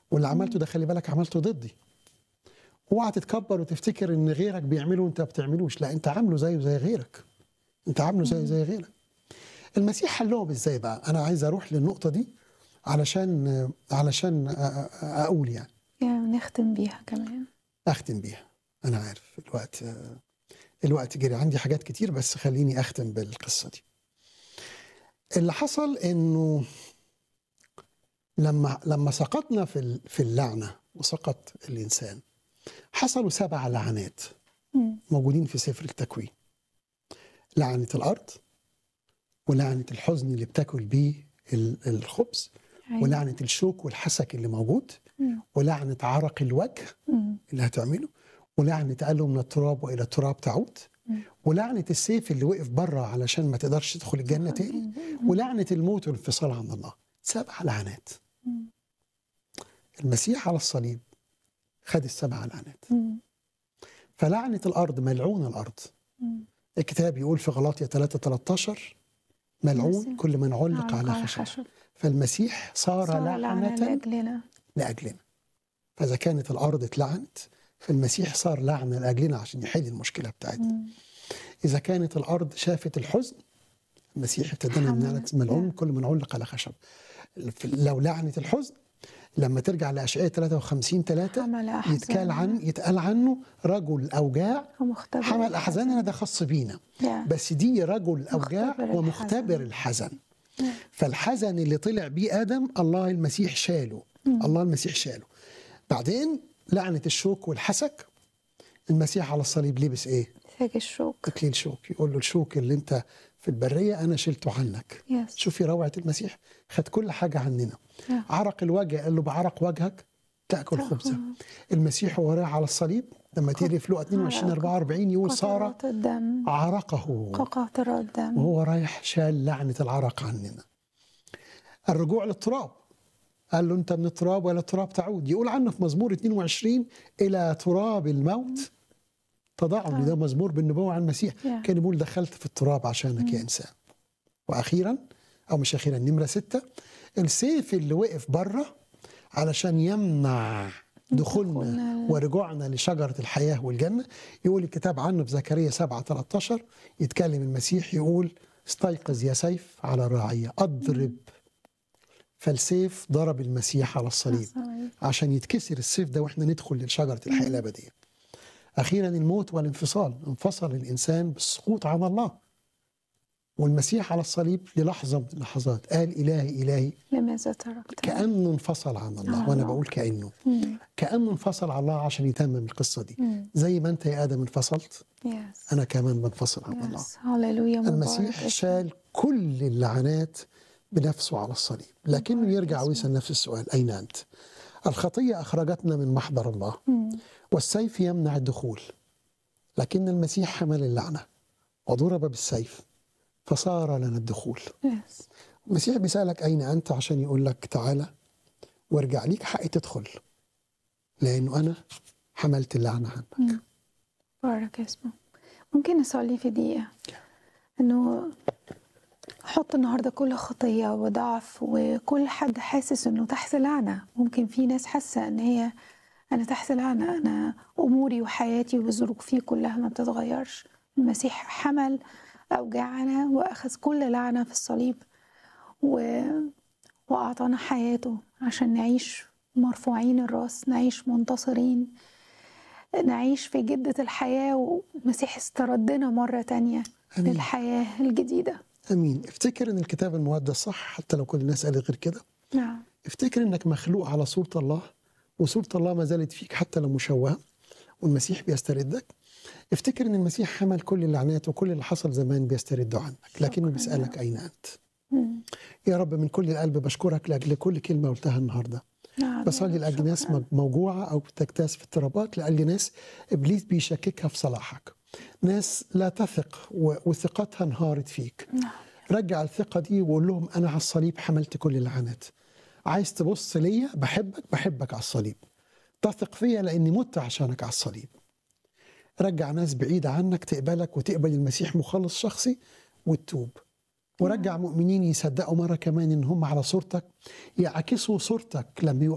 واللي عملته ده خلي بالك عملته ضدي اوعى تتكبر وتفتكر ان غيرك بيعمله وانت ما بتعملوش لا انت عامله زيه زي غيرك انت عامله زي زي غيرك المسيح حلهم ازاي بقى انا عايز اروح للنقطه دي علشان علشان أ- أ- اقول يعني يعني نختم بيها كمان اختم بيها انا عارف الوقت الوقت جري عندي حاجات كتير بس خليني اختم بالقصه دي اللي حصل انه لما لما سقطنا في ال- في اللعنه وسقط الانسان حصلوا سبع لعنات مم. موجودين في سفر التكوين لعنه الارض ولعنه الحزن اللي بتاكل بيه ال- الخبز أيوة. ولعنه الشوك والحسك اللي موجود مم. ولعنه عرق الوجه مم. اللي هتعمله ولعنة قال من التراب وإلى التراب تعود مم. ولعنة السيف اللي وقف بره علشان ما تقدرش تدخل الجنة تاني ولعنة الموت والانفصال عن الله سبع لعنات مم. المسيح على الصليب خد السبع لعنات مم. فلعنة الأرض ملعون الأرض مم. الكتاب يقول في غلاطيا 3 13 ملعون مسيح. كل من علق على على خشب خشب فالمسيح صار, صار لعنة لعنة لأجلنا لأجلنا فإذا كانت الأرض اتلعنت فالمسيح صار لعنة لأجلنا عشان يحل المشكلة بتاعتنا مم. إذا كانت الأرض شافت الحزن المسيح ابتدينا حملت. نعلق ملعون نعم. كل من علق على خشب لو لعنة الحزن لما ترجع لأشعياء 53 3 حمل يتقال عن أحزاننا يتقال عنه رجل أوجاع ومختبر حمل أحزاننا ده خاص بينا يا. بس دي رجل أوجاع مختبر ومختبر الحزن فالحزن اللي طلع بيه آدم الله المسيح شاله الله المسيح شاله بعدين لعنة الشوك والحسك المسيح على الصليب لبس ايه؟ تاج الشوك اكليل شوك يقول له الشوك اللي انت في البريه انا شلته عنك يس شوفي روعه المسيح خد كل حاجه عننا نعم. عرق الوجه قال له بعرق وجهك تاكل خبزه المسيح وهو رايح على الصليب لما تقري في لقا 22 44 يقول صار قطرات الدم عرقه كقطرات الدم وهو رايح شال لعنه العرق عننا الرجوع للتراب قال له انت من التراب ولا التراب تعود يقول عنه في مزمور 22 الى تراب الموت تضعني ده مزمور بالنبوه عن المسيح Yeah. كان يقول دخلت في التراب عشانك يا انسان واخيرا او مش اخيرا نمره ستة السيف اللي وقف بره علشان يمنع دخولنا دخولنا. ورجوعنا لشجره الحياه والجنه يقول الكتاب عنه في زكريا 7 13 يتكلم المسيح يقول استيقظ يا سيف على راعيه اضرب فالسيف ضرب المسيح على الصليب صحيح. عشان يتكسر السيف ده واحنا ندخل لشجره الحياه الابديه. اخيرا الموت والانفصال، انفصل الانسان بالسقوط عن الله. والمسيح على الصليب للحظه من اللحظات قال الهي الهي لماذا تركت كانه انفصل عن الله عن وانا الله. بقول كانه مم. كانه انفصل عن الله عشان يتمم القصه دي. مم. زي ما انت يا ادم انفصلت يس انا كمان بنفصل عن الله. يس هللويا مبارك المسيح اسمك. شال كل اللعنات بنفسه على الصليب لكنه مبارك يرجع اسمك. ويسأل نفس السؤال أين أنت؟ الخطية أخرجتنا من محضر الله مم. والسيف يمنع الدخول لكن المسيح حمل اللعنة وضرب بالسيف فصار لنا الدخول يس المسيح بيسألك أين أنت عشان يقول لك تعالى وارجع ليك حق تدخل لأنه أنا حملت اللعنة عنك بارك اسمه ممكن نصلي في دقيقة انه حط النهاردة كل خطية وضعف وكل حد حاسس انه تحت لعنة ممكن في ناس حاسة ان هي انا تحت لعنة انا اموري وحياتي وظروفي كلها ما بتتغيرش المسيح حمل اوجاعنا واخذ كل لعنة في الصليب و... واعطانا حياته عشان نعيش مرفوعين الراس نعيش منتصرين نعيش في جدة الحياة ومسيح استردنا مرة تانية آمين. للحياة الجديدة أمين افتكر أن الكتاب المقدس صح حتى لو كل الناس قالت غير كده نعم افتكر انك مخلوق على صورة الله وصورة الله ما زالت فيك حتى لو مشوهة والمسيح بيستردك افتكر ان المسيح حمل كل اللعنات وكل اللي حصل زمان بيسترده عنك لكنه شكراً بيسألك يا أين أنت مم. يا رب من كل القلب بشكرك لأجل كل كلمة قلتها النهاردة نعم بصلي يا لأجل ناس شكراً. موجوعة أو تكتاس في اضطرابات لأجل ناس إبليس بيشككها في صلاحك ناس لا تثق و- وثقتها انهارت فيك نعم رجع الثقة دي وقول لهم أنا على الصليب حملت كل اللعنات عايز تبص ليا بحبك بحبك على الصليب تثق فيا لأني مت عشانك على الصليب رجع ناس بعيدة عنك تقبلك وتقبل المسيح مخلص شخصي وتتوب ورجع مؤمنين يصدقوا مرة كمان إن هم على صورتك يعكسوا صورتك لما